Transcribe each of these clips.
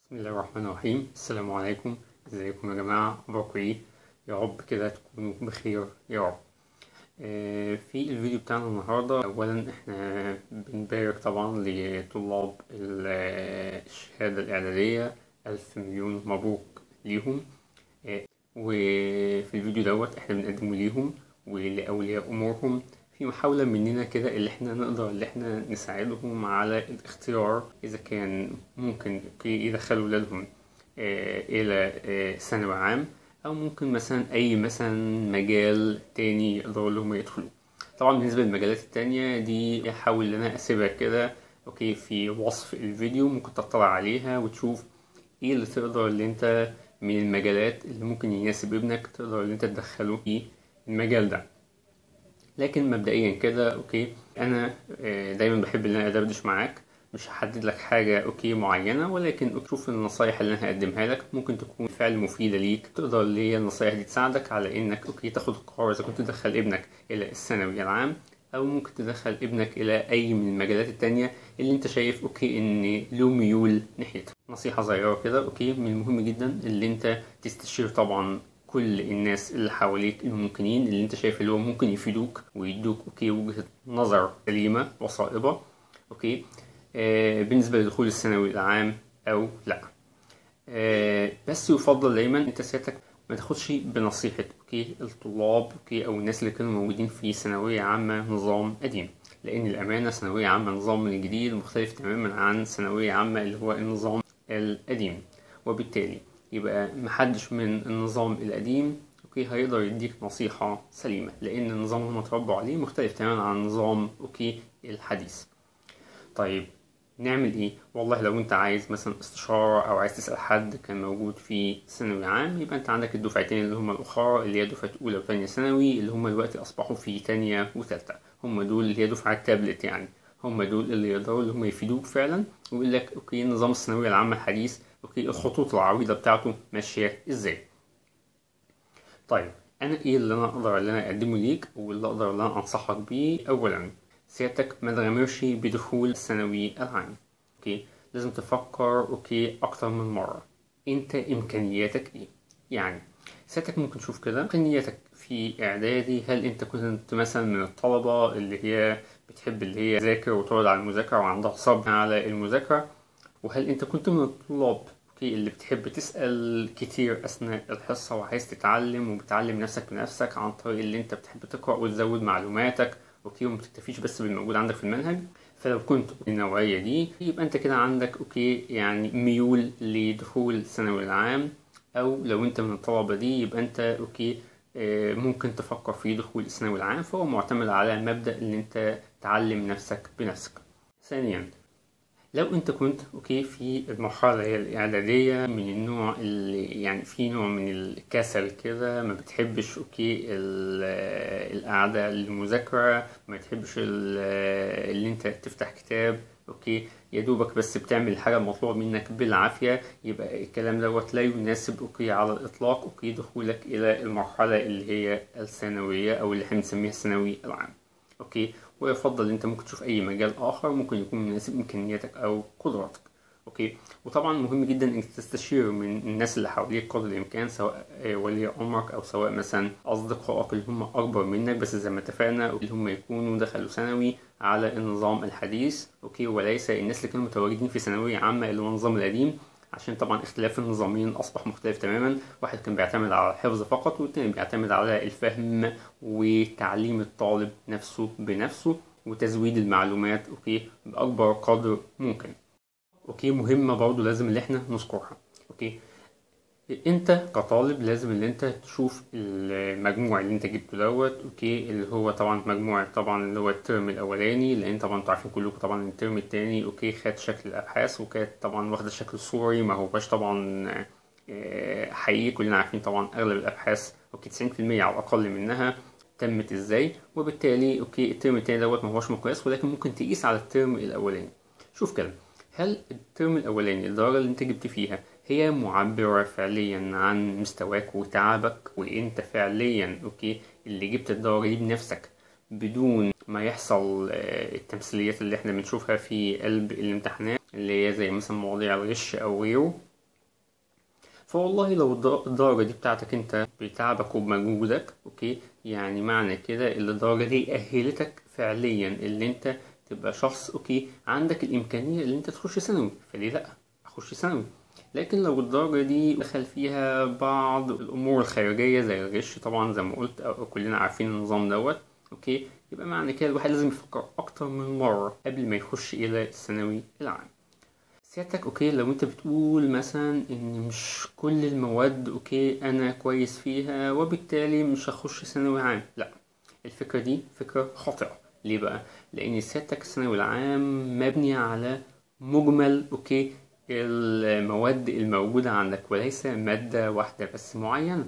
بسم الله الرحمن الرحيم السلام عليكم ازيكم يا جماعة اخباركم ايه يا رب كده تكونوا بخير يا رب آه، في الفيديو بتاعنا النهاردة اولا احنا بنبارك طبعا لطلاب ال- الشهادة الاعدادية الف مليون مبروك ليهم آه، وفي الفيديو دوت احنا بنقدمه ليهم ولأولياء أمورهم في محاولة مننا كده اللي احنا نقدر اللي احنا نساعدهم على الاختيار إذا كان ممكن يدخلوا ولادهم آه، إلى آه، ثانوي عام أو ممكن مثلا أي مثلا مجال تاني يقدروا لهم يدخلوا طبعا بالنسبة للمجالات التانية دي أحاول إن أنا أسيبها كده أوكي في وصف الفيديو ممكن تطلع عليها وتشوف ايه اللي تقدر اللي انت من المجالات اللي ممكن يناسب ابنك تقدر اللي انت تدخله في المجال ده لكن مبدئيا كده اوكي انا آه، دايما بحب ان انا ادردش معاك مش هحدد لك حاجة اوكي معينة ولكن شوف النصايح اللي انا هقدمها لك ممكن تكون فعل مفيدة ليك تقدر اللي هي النصايح دي تساعدك على انك اوكي تاخد القرار اذا كنت تدخل ابنك الى الثانوي العام او ممكن تدخل ابنك الى اي من المجالات التانية اللي انت شايف اوكي ان له ميول ناحيتها نصيحة صغيرة كده اوكي من المهم جدا اللي انت تستشير طبعا كل الناس اللي حواليك الممكنين اللي انت شايف اللي هو ممكن يفيدوك ويدوك اوكي وجهة نظر سليمة وصائبة اوكي آه بالنسبة لدخول الثانوي العام او لا آه بس يفضل دايما انت سيادتك ما تاخدش بنصيحة اوكي الطلاب اوكي او الناس اللي كانوا موجودين في ثانوية عامة نظام قديم لان الامانة ثانوية عامة نظام الجديد مختلف تماما عن ثانوية عامة اللي هو النظام القديم وبالتالي يبقى محدش من النظام القديم اوكي هيقدر يديك نصيحة سليمة لان النظام اللي هم اتربوا عليه مختلف تماما عن النظام اوكي الحديث طيب نعمل ايه والله لو انت عايز مثلا استشارة او عايز تسأل حد كان موجود في ثانوي عام يبقى انت عندك الدفعتين اللي هم الاخرى اللي هي دفعة اولى وثانية ثانوي اللي هم دلوقتي اصبحوا في تانية وثالثة هم دول اللي هي دفعة تابلت يعني هم دول اللي يقدروا اللي هم يفيدوك فعلا ويقول لك اوكي نظام الثانوية العامة الحديث اوكي الخطوط العريضة بتاعته ماشية ازاي طيب انا ايه اللي انا اقدر اللي انا اقدمه ليك واللي اقدر اللي انا انصحك بيه اولا سيادتك ما تغامرش بدخول الثانوي العام اوكي لازم تفكر اوكي اكتر من مرة انت امكانياتك ايه يعني سيادتك ممكن تشوف كده امكانياتك في اعدادي هل انت كنت مثلا من الطلبة اللي هي بتحب اللي هي تذاكر وتقعد على المذاكرة وعندها صبر على المذاكرة وهل انت كنت من الطلاب اوكي اللي بتحب تسأل كتير أثناء الحصة وعايز تتعلم وبتعلم نفسك بنفسك عن طريق اللي انت بتحب تقرأ وتزود معلوماتك اوكي وما تكتفيش بس بالموجود عندك في المنهج فلو كنت النوعية دي يبقى انت كده عندك اوكي يعني ميول لدخول الثانوي العام او لو انت من الطلبة دي يبقى انت اوكي آه، ممكن تفكر في دخول الثانوي العام فهو معتمد على مبدأ ان انت تعلم نفسك بنفسك ثانيا لو انت كنت اوكي في المرحلة اللي هي الإعدادية من النوع اللي يعني في نوع من الكسل كده ما بتحبش اوكي ال- القعدة للمذاكرة ما بتحبش ال- اللي انت تفتح كتاب اوكي يا دوبك بس بتعمل الحاجة المطلوبة منك بالعافية يبقى الكلام دوت لا يناسب اوكي على الإطلاق اوكي دخولك إلى المرحلة اللي هي الثانوية أو اللي احنا بنسميها الثانوي العام اوكي ويفضل انت ممكن تشوف اي مجال اخر ممكن يكون مناسب امكانياتك او قدراتك اوكي وطبعا مهم جدا انك تستشير من الناس اللي حواليك قدر الامكان سواء آه، ولي امرك او سواء مثلا اصدقائك اللي هم اكبر منك بس زي ما اتفقنا اللي هم يكونوا دخلوا ثانوي على النظام الحديث اوكي وليس الناس اللي كانوا متواجدين في ثانويه عامه اللي هو النظام القديم عشان طبعا اختلاف النظامين اصبح مختلف تماما واحد كان بيعتمد على الحفظ فقط والتاني بيعتمد على الفهم وتعليم الطالب نفسه بنفسه وتزويد المعلومات اوكي باكبر قدر ممكن اوكي مهمة برضو لازم اللي احنا نذكرها اوكي انت كطالب لازم اللي انت تشوف المجموع اللي انت جبته دوت اوكي اللي هو طبعا مجموع طبعا اللي هو الترم الاولاني لان طبعا انتوا عارفين كلكم طبعا الترم التاني اوكي خد شكل الابحاث وكانت طبعا واخده الشكل الصوري ما هوش طبعا آه، حقيقي كلنا عارفين طبعا اغلب الابحاث اوكي 90% على الاقل منها تمت ازاي وبالتالي اوكي الترم التاني دوت ما هوش مقياس ولكن ممكن تقيس على الترم الاولاني شوف كده هل الترم الاولاني الدرجه اللي انت جبت فيها هي معبرة فعليا عن مستواك وتعبك وانت فعليا اوكي اللي جبت الدرجة دي بنفسك بدون ما يحصل آه، التمثيليات اللي احنا بنشوفها في قلب الامتحانات اللي هي زي مثلا مواضيع الغش او غيره فوالله لو الدر- الدرجة دي بتاعتك انت بتعبك وبمجهودك اوكي يعني معنى كده اللي الدرجة دي أهلتك فعليا اللي انت تبقى شخص اوكي عندك الإمكانية اللي انت تخش ثانوي فليه لأ أخش ثانوي لكن لو الدرجة دي دخل فيها بعض الأمور الخارجية زي الغش طبعا زي ما قلت أو كلنا عارفين النظام دوت اوكي يبقى معنى كده الواحد لازم يفكر أكتر من مرة قبل ما يخش إلى الثانوي العام سيادتك اوكي لو انت بتقول مثلا ان مش كل المواد اوكي انا كويس فيها وبالتالي مش هخش ثانوي عام لا الفكرة دي فكرة خاطئة ليه بقى لان سيادتك الثانوي العام مبني على مجمل اوكي المواد الموجودة عندك وليس مادة واحدة بس معينة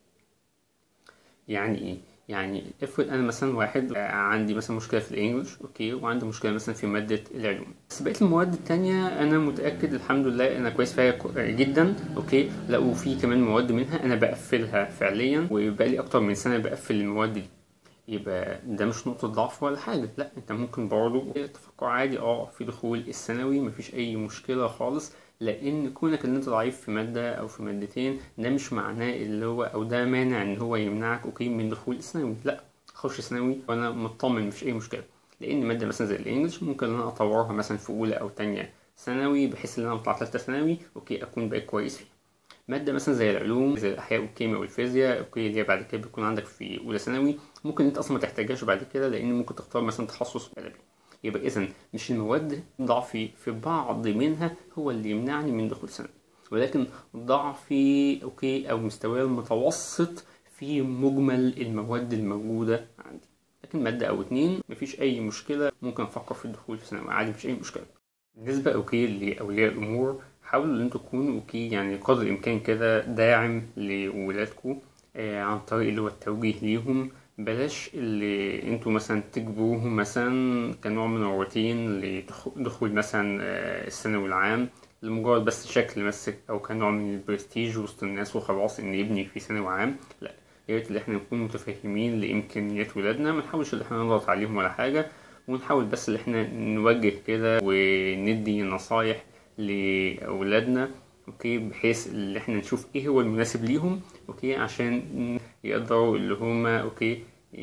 يعني ايه يعني افرض انا مثلا واحد عندي مثلا مشكله في الانجليش اوكي وعندي مشكله مثلا في ماده العلوم بس بقيه المواد التانية انا متاكد الحمد لله انا كويس فيها كو- جدا اوكي لا وفي كمان مواد منها انا بقفلها فعليا وبقالي اكتر من سنه بقفل المواد دي يبقى ده مش نقطة ضعف ولا حاجة لا انت ممكن برضه تفكر عادي اه في دخول الثانوي مفيش اي مشكلة خالص لان كونك ان انت ضعيف في مادة او في مادتين ده مش معناه اللي هو او ده مانع ان هو يمنعك اوكي من دخول الثانوي لا خش ثانوي وانا مطمن مفيش اي مشكلة لان مادة مثلا زي الانجليش ممكن ان انا اطورها مثلا في اولى او تانية ثانوي بحيث ان انا اطلع تالتة ثانوي اوكي اكون بقيت كويس فيها مادة مثلا زي العلوم زي الأحياء والكيمياء والفيزياء أوكي اللي هي بعد كده بيكون عندك في أولى ثانوي ممكن أنت أصلا ما تحتاجهاش بعد كده لأن ممكن تختار مثلا تخصص أدبي يبقى إذا مش المواد ضعفي في بعض منها هو اللي يمنعني من دخول ثانوي ولكن ضعفي أوكي أو مستواي المتوسط في مجمل المواد الموجودة عندي لكن مادة أو اتنين مفيش أي مشكلة ممكن أفكر في الدخول في ثانوي عادي مفيش أي مشكلة بالنسبة أوكي لأولياء الأمور حاولوا إن انتوا تكونوا أوكي يعني قدر الإمكان كده داعم لولادكم آه عن طريق اللي هو التوجيه ليهم بلاش اللي انتوا مثلا تجبروهم مثلا كنوع من الروتين لدخول مثلا آه الثانوي العام لمجرد بس شكل مسك أو كنوع من البرستيج وسط الناس وخلاص إن يبني في ثانوي عام لأ يا ريت إن احنا نكون متفهمين لإمكانيات ولادنا منحاولش إن احنا نضغط عليهم ولا حاجة ونحاول بس إن احنا نوجه كده وندي نصايح لأولادنا اوكي بحيث اللي احنا نشوف ايه هو المناسب ليهم اوكي عشان يقدروا اللي هما اوكي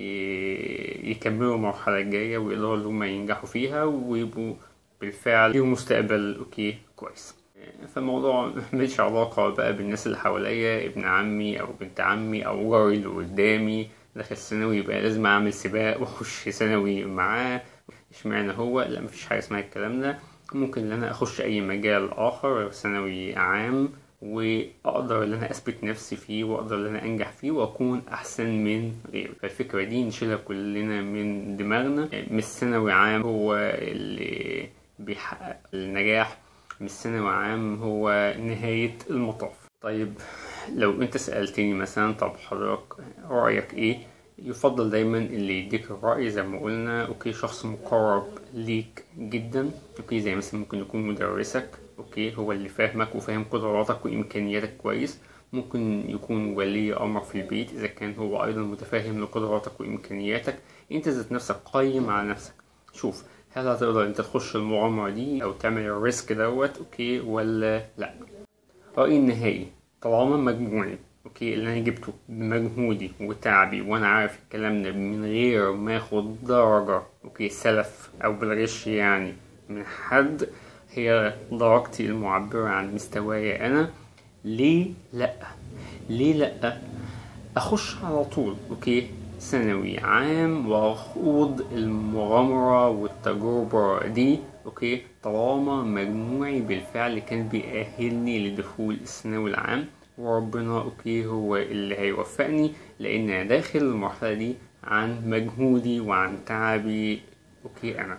ي- يكملوا المرحلة الجاية ويقدروا اللي هما ينجحوا فيها ويبقوا بالفعل ليهم مستقبل اوكي كويس فالموضوع مليش علاقة بقى بالناس اللي حواليا ابن عمي أو بنت عمي أو جاري اللي قدامي داخل ثانوي يبقى لازم أعمل سباق وأخش ثانوي معاه اشمعنى هو لا مفيش حاجة اسمها الكلام ده ممكن ان انا اخش اي مجال اخر ثانوي عام واقدر ان انا اثبت نفسي فيه واقدر ان انا انجح فيه واكون احسن من غيري فالفكره دي نشيلها كلنا من دماغنا مش ثانوي عام هو اللي بيحقق النجاح مش ثانوي عام هو نهايه المطاف طيب لو انت سالتني مثلا طب حضرتك رايك ايه يفضل دايما اللي يديك الرأي زي ما قلنا اوكي شخص مقرب ليك جدا اوكي زي مثلا ممكن يكون مدرسك اوكي هو اللي فاهمك وفاهم قدراتك وامكانياتك كويس ممكن يكون ولي امر في البيت اذا كان هو ايضا متفاهم لقدراتك وامكانياتك انت ذات نفسك قيم على نفسك شوف هل هتقدر انت تخش المغامرة دي او تعمل الريسك دوت اوكي ولا لا رأيي النهائي طالما مجموعي اوكي اللي انا جبته بمجهودي وتعبي وانا عارف الكلام ده من غير ما اخد درجة اوكي سلف او بالغش يعني من حد هي درجتي المعبرة عن مستواي انا ليه لا ليه لا اخش على طول اوكي ثانوي عام واخوض المغامرة والتجربة دي اوكي طالما مجموعي بالفعل كان بيأهلني لدخول الثانوي العام وربنا اوكي هو اللي هيوفقني لان انا داخل المرحلة دي عن مجهودي وعن تعبي اوكي انا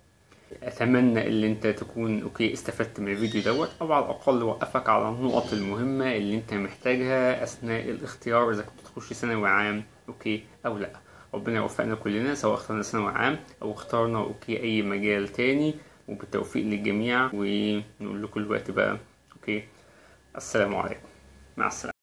اتمنى ان انت تكون اوكي استفدت من الفيديو دوت او على الاقل وقفك على النقط المهمة اللي انت محتاجها اثناء الاختيار اذا كنت تخش ثانوي عام اوكي او لا ربنا يوفقنا كلنا سواء اخترنا ثانوي عام او اخترنا اوكي اي مجال تاني وبالتوفيق للجميع ونقول لكم الوقت بقى اوكي السلام عليكم مع السلامة